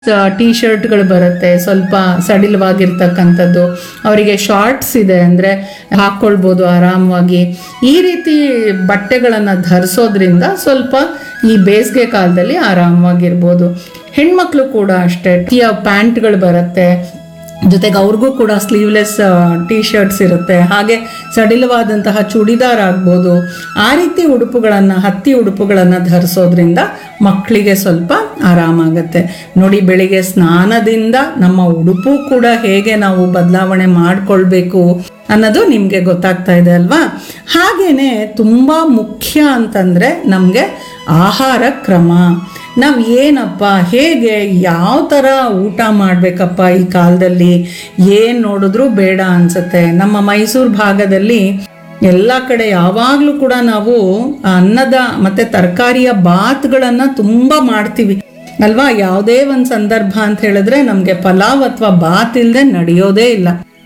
tea ಶರ್ಟ್ಗಳು ಬರುತ್ತೆ ಸ್ವಲ್ಪ ಸಡಿಲವಾಗಿರ್ತಕ್ಕಂಥದ್ದು ಅವರಿಗೆ ಶಾರ್ಟ್ಸ್ ಇದೆ ಅಂದರೆ ಹಾಕ್ಕೊಳ್ಬೋದು ಆರಾಮವಾಗಿ ಈ ರೀತಿ ಬಟ್ಟೆಗಳನ್ನು ಧರಿಸೋದ್ರಿಂದ ಸ್ವಲ್ಪ ಈ ಬೇಸಿಗೆ ಕಾಲದಲ್ಲಿ ಆರಾಮವಾಗಿರ್ಬೋದು ಹೆಣ್ಮಕ್ಳು ಕೂಡ ಅಷ್ಟೇ ಟೀಯ ಪ್ಯಾಂಟ್ಗಳು ಬರುತ್ತೆ ಜೊತೆಗೆ ಅವ್ರಿಗೂ ಕೂಡ ಸ್ಲೀವ್ಲೆಸ್ ಟೀ ಶರ್ಟ್ಸ್ ಇರುತ್ತೆ ಹಾಗೆ ಸಡಿಲವಾದಂತಹ ಚೂಡಿದಾರ್ ಆಗ್ಬೋದು ಆ ರೀತಿ ಉಡುಪುಗಳನ್ನು ಹತ್ತಿ ಉಡುಪುಗಳನ್ನು ಧರಿಸೋದ್ರಿಂದ ಮಕ್ಕಳಿಗೆ ಸ್ವಲ್ಪ ಆರಾಮಾಗತ್ತೆ ನೋಡಿ ಬೆಳಿಗ್ಗೆ ಸ್ನಾನದಿಂದ ನಮ್ಮ ಉಡುಪು ಕೂಡ ಹೇಗೆ ನಾವು ಬದಲಾವಣೆ ಮಾಡ್ಕೊಳ್ಬೇಕು ಅನ್ನೋದು ನಿಮಗೆ ಗೊತ್ತಾಗ್ತಾ ಇದೆ ಅಲ್ವಾ ಹಾಗೇನೆ ತುಂಬ ಮುಖ್ಯ ಅಂತಂದರೆ ನಮಗೆ ಆಹಾರ ಕ್ರಮ ನಾವು ಏನಪ್ಪ ಹೇಗೆ ಯಾವ ಥರ ಊಟ ಮಾಡಬೇಕಪ್ಪ ಈ ಕಾಲದಲ್ಲಿ ಏನು ನೋಡಿದ್ರೂ ಬೇಡ ಅನ್ಸುತ್ತೆ ನಮ್ಮ ಮೈಸೂರು ಭಾಗದಲ್ಲಿ ಎಲ್ಲ ಕಡೆ ಯಾವಾಗಲೂ ಕೂಡ ನಾವು ಅನ್ನದ ಮತ್ತು ತರಕಾರಿಯ ಬಾತ್ಗಳನ್ನು ತುಂಬ ಮಾಡ್ತೀವಿ ಅಲ್ವಾ ಯಾವುದೇ ಒಂದು ಸಂದರ್ಭ ಅಂತ ಹೇಳಿದ್ರೆ ನಮಗೆ ಪಲಾವ್ ಅಥವಾ ಬಾತ್ ಇಲ್ಲದೆ ನಡೆಯೋದೇ ಇಲ್ಲ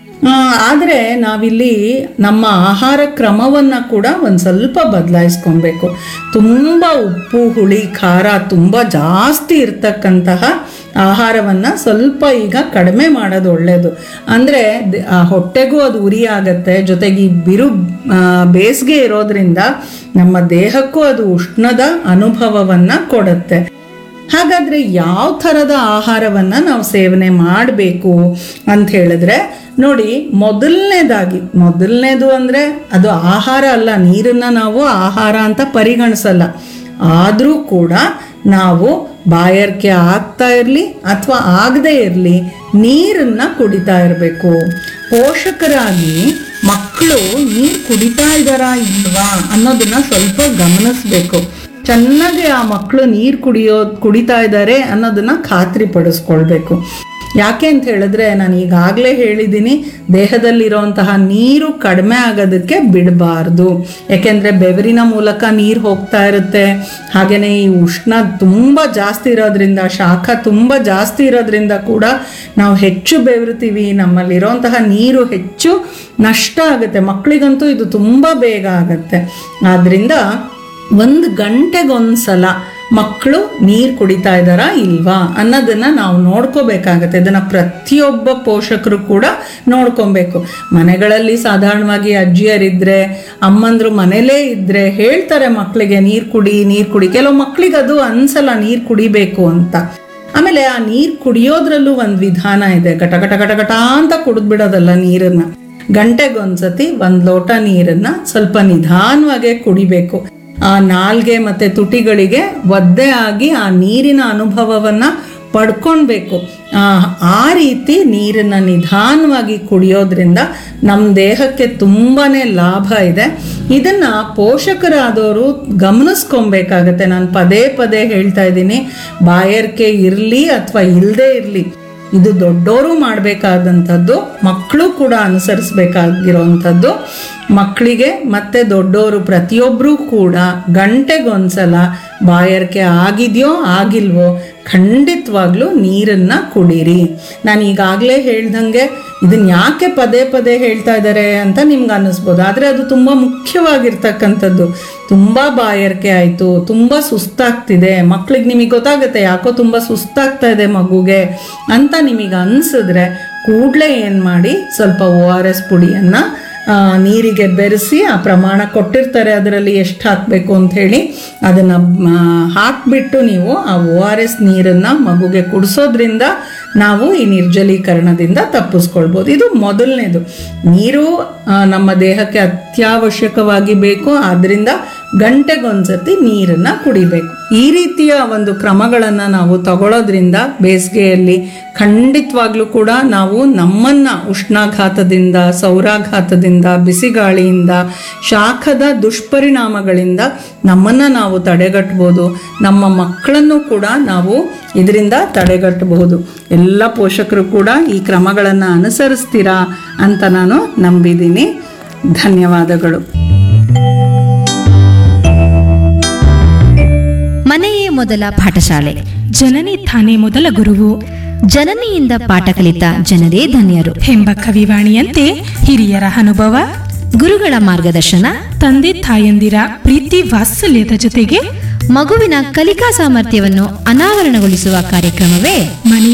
ಆದರೆ ನಾವಿಲ್ಲಿ ನಮ್ಮ ಆಹಾರ ಕ್ರಮವನ್ನು ಕೂಡ ಒಂದು ಸ್ವಲ್ಪ ಬದಲಾಯಿಸ್ಕೊಬೇಕು ತುಂಬ ಉಪ್ಪು ಹುಳಿ ಖಾರ ತುಂಬ ಜಾಸ್ತಿ ಇರ್ತಕ್ಕಂತಹ ಆಹಾರವನ್ನು ಸ್ವಲ್ಪ ಈಗ ಕಡಿಮೆ ಮಾಡೋದು ಒಳ್ಳೆಯದು ಅಂದರೆ ಹೊಟ್ಟೆಗೂ ಅದು ಉರಿ ಆಗತ್ತೆ ಜೊತೆಗೆ ಈ ಬಿರು ಆ, ಬೇಸಿಗೆ ಇರೋದ್ರಿಂದ ನಮ್ಮ ದೇಹಕ್ಕೂ ಅದು ಉಷ್ಣದ ಅನುಭವವನ್ನು ಕೊಡುತ್ತೆ ಹಾಗಾದ್ರೆ ಯಾವ ಥರದ ಆಹಾರವನ್ನು ನಾವು ಸೇವನೆ ಮಾಡಬೇಕು ಅಂತ ಹೇಳಿದ್ರೆ ನೋಡಿ ಮೊದಲನೇದಾಗಿ ಮೊದಲನೇದು ಅಂದರೆ ಅದು ಆಹಾರ ಅಲ್ಲ ನೀರನ್ನು ನಾವು ಆಹಾರ ಅಂತ ಪರಿಗಣಿಸಲ್ಲ ಆದರೂ ಕೂಡ ನಾವು ಬಾಯಾರಿಕೆ ಆಗ್ತಾ ಇರಲಿ ಅಥವಾ ಆಗದೇ ಇರಲಿ ನೀರನ್ನು ಕುಡಿತಾ ಇರಬೇಕು ಪೋಷಕರಾಗಿ ಮಕ್ಕಳು ನೀರು ಕುಡಿತಾ ಇದ್ದಾರಾ ಇಲ್ವಾ ಅನ್ನೋದನ್ನ ಸ್ವಲ್ಪ ಗಮನಿಸ್ಬೇಕು ಚೆನ್ನಾಗಿ ಆ ಮಕ್ಕಳು ನೀರು ಕುಡಿಯೋ ಕುಡಿತಾ ಇದ್ದಾರೆ ಅನ್ನೋದನ್ನ ಖಾತ್ರಿ ಪಡಿಸ್ಕೊಳ್ಬೇಕು ಯಾಕೆ ಅಂತ ಹೇಳಿದ್ರೆ ನಾನು ಈಗಾಗಲೇ ಹೇಳಿದ್ದೀನಿ ದೇಹದಲ್ಲಿರುವಂತಹ ನೀರು ಕಡಿಮೆ ಆಗೋದಕ್ಕೆ ಬಿಡಬಾರ್ದು ಯಾಕೆಂದರೆ ಬೆವರಿನ ಮೂಲಕ ನೀರು ಹೋಗ್ತಾ ಇರುತ್ತೆ ಹಾಗೆಯೇ ಈ ಉಷ್ಣ ತುಂಬ ಜಾಸ್ತಿ ಇರೋದ್ರಿಂದ ಶಾಖ ತುಂಬ ಜಾಸ್ತಿ ಇರೋದ್ರಿಂದ ಕೂಡ ನಾವು ಹೆಚ್ಚು ಬೆವರುತ್ತೀವಿ ನಮ್ಮಲ್ಲಿರೋಂತಹ ನೀರು ಹೆಚ್ಚು ನಷ್ಟ ಆಗುತ್ತೆ ಮಕ್ಕಳಿಗಂತೂ ಇದು ತುಂಬ ಬೇಗ ಆಗುತ್ತೆ ಆದ್ದರಿಂದ ಒಂದು ಗಂಟೆಗೊಂದ್ಸಲ ಮಕ್ಕಳು ನೀರು ಕುಡಿತಾ ಇದ್ದಾರಾ ಇಲ್ವಾ ಅನ್ನೋದನ್ನ ನಾವು ನೋಡ್ಕೋಬೇಕಾಗತ್ತೆ ಇದನ್ನ ಪ್ರತಿಯೊಬ್ಬ ಪೋಷಕರು ಕೂಡ ನೋಡ್ಕೊಬೇಕು ಮನೆಗಳಲ್ಲಿ ಸಾಧಾರಣವಾಗಿ ಅಜ್ಜಿಯರಿದ್ರೆ ಅಮ್ಮಂದ್ರು ಮನೇಲೇ ಇದ್ರೆ ಹೇಳ್ತಾರೆ ಮಕ್ಕಳಿಗೆ ನೀರು ಕುಡಿ ನೀರು ಕುಡಿ ಕೆಲವು ಮಕ್ಕಳಿಗೆ ಅದು ಅನ್ಸಲ್ಲ ನೀರು ಕುಡಿಬೇಕು ಅಂತ ಆಮೇಲೆ ಆ ನೀರು ಕುಡಿಯೋದ್ರಲ್ಲೂ ಒಂದು ವಿಧಾನ ಇದೆ ಗಟ ಗಟ ಗಟ ಗಟ ಅಂತ ಕುಡಿದ್ಬಿಡೋದಲ್ಲ ನೀರನ್ನ ಗಂಟೆಗೊಂದ್ಸತಿ ಒಂದು ಲೋಟ ನೀರನ್ನ ಸ್ವಲ್ಪ ನಿಧಾನವಾಗೇ ಕುಡಿಬೇಕು ಆ ನಾಲ್ಗೆ ಮತ್ತೆ ತುಟಿಗಳಿಗೆ ಒದ್ದೆ ಆಗಿ ಆ ನೀರಿನ ಅನುಭವವನ್ನ ಪಡ್ಕೊಳ್ಬೇಕು ಆ, ಆ ರೀತಿ ನೀರನ್ನ ನಿಧಾನವಾಗಿ ಕುಡಿಯೋದ್ರಿಂದ ನಮ್ಮ ದೇಹಕ್ಕೆ ತುಂಬಾನೇ ಲಾಭ ಇದೆ ಇದನ್ನ ಪೋಷಕರಾದವರು ಗಮನಿಸ್ಕೊಬೇಕಾಗತ್ತೆ ನಾನು ಪದೇ ಪದೇ ಹೇಳ್ತಾ ಇದ್ದೀನಿ ಬಾಯಾರಿಕೆ ಇರಲಿ ಅಥವಾ ಇಲ್ಲದೆ ಇರಲಿ ಇದು ದೊಡ್ಡವರು ಮಾಡಬೇಕಾದಂಥದ್ದು ಮಕ್ಕಳು ಕೂಡ ಅನುಸರಿಸ್ಬೇಕಾಗಿರೋವಂಥದ್ದು ಮಕ್ಕಳಿಗೆ ಮತ್ತೆ ದೊಡ್ಡವರು ಪ್ರತಿಯೊಬ್ಬರೂ ಕೂಡ ಗಂಟೆಗೊಂದ್ಸಲ ಬಾಯಾರಿಕೆ ಆಗಿದೆಯೋ ಆಗಿಲ್ವೋ ಖಂಡಿತವಾಗ್ಲೂ ನೀರನ್ನ ಕುಡೀರಿ ನಾನು ಈಗಾಗಲೇ ಹೇಳ್ದಂಗೆ ಇದನ್ನ ಯಾಕೆ ಪದೇ ಪದೇ ಹೇಳ್ತಾ ಇದ್ದಾರೆ ಅಂತ ನಿಮ್ಗೆ ಅನ್ನಿಸ್ಬೋದು ಆದರೆ ಅದು ತುಂಬ ಮುಖ್ಯವಾಗಿರ್ತಕ್ಕಂಥದ್ದು ತುಂಬ ಬಾಯಾರಿಕೆ ಆಯಿತು ತುಂಬ ಸುಸ್ತಾಗ್ತಿದೆ ಮಕ್ಳಿಗೆ ನಿಮಗೆ ಗೊತ್ತಾಗುತ್ತೆ ಯಾಕೋ ತುಂಬ ಸುಸ್ತಾಗ್ತಾ ಇದೆ ಮಗುಗೆ ಅಂತ ನಿಮಗೆ ಅನಿಸಿದ್ರೆ ಕೂಡಲೇ ಏನು ಮಾಡಿ ಸ್ವಲ್ಪ ಒ ಆರ್ ಎಸ್ ಪುಡಿಯನ್ನು ನೀರಿಗೆ ಬೆರೆಸಿ ಆ ಪ್ರಮಾಣ ಕೊಟ್ಟಿರ್ತಾರೆ ಅದರಲ್ಲಿ ಎಷ್ಟು ಹಾಕಬೇಕು ಅಂತ ಹೇಳಿ ಅದನ್ನು ಹಾಕಿಬಿಟ್ಟು ನೀವು ಆ ಒ ಆರ್ ಎಸ್ ನೀರನ್ನು ಮಗುಗೆ ಕುಡಿಸೋದ್ರಿಂದ ನಾವು ಈ ನಿರ್ಜಲೀಕರಣದಿಂದ ತಪ್ಪಿಸ್ಕೊಳ್ಬೋದು ಇದು ಮೊದಲನೇದು ನೀರು ಆ, ನಮ್ಮ ದೇಹಕ್ಕೆ ಅತ್ಯವಶ್ಯಕವಾಗಿ ಬೇಕು ಆದ್ದರಿಂದ ಗಂಟೆಗೊಂದ್ಸತಿ ನೀರನ್ನು ಕುಡಿಬೇಕು ಈ ರೀತಿಯ ಒಂದು ಕ್ರಮಗಳನ್ನು ನಾವು ತಗೊಳ್ಳೋದ್ರಿಂದ ಬೇಸಿಗೆಯಲ್ಲಿ ಖಂಡಿತವಾಗ್ಲೂ ಕೂಡ ನಾವು ನಮ್ಮನ್ನ ಉಷ್ಣಾಘಾತದಿಂದ ಸೌರಾಘಾತದಿಂದ ಬಿಸಿಗಾಳಿಯಿಂದ ಶಾಖದ ದುಷ್ಪರಿಣಾಮಗಳಿಂದ ನಮ್ಮನ್ನ ನಾವು ತಡೆಗಟ್ಟಬಹುದು ನಮ್ಮ ಮಕ್ಕಳನ್ನು ಕೂಡ ನಾವು ಇದರಿಂದ ತಡೆಗಟ್ಟಬಹುದು ಎಲ್ಲ ಪೋಷಕರು ಕೂಡ ಈ ಕ್ರಮಗಳನ್ನು ಅನುಸರಿಸ್ತೀರಾ ಅಂತ ನಾನು ನಂಬಿದ್ದೀನಿ ಧನ್ಯವಾದಗಳು ಮನೆಯೇ ಮೊದಲ ಪಾಠಶಾಲೆ ಜನನಿ ತಾನೇ ಮೊದಲ ಗುರುವು ಜನನಿಯಿಂದ ಪಾಠ ಕಲಿತ ಜನರೇ ಧನ್ಯರು ಎಂಬ ಕವಿವಾಣಿಯಂತೆ ಹಿರಿಯರ ಅನುಭವ ಗುರುಗಳ ಮಾರ್ಗದರ್ಶನ ತಂದೆ ತಾಯಂದಿರ ಪ್ರೀತಿ ವಾತ್ಸಲ್ಯದ ಜೊತೆಗೆ ಮಗುವಿನ ಕಲಿಕಾ ಸಾಮರ್ಥ್ಯವನ್ನು ಅನಾವರಣಗೊಳಿಸುವ ಕಾರ್ಯಕ್ರಮವೇ ಮನೆ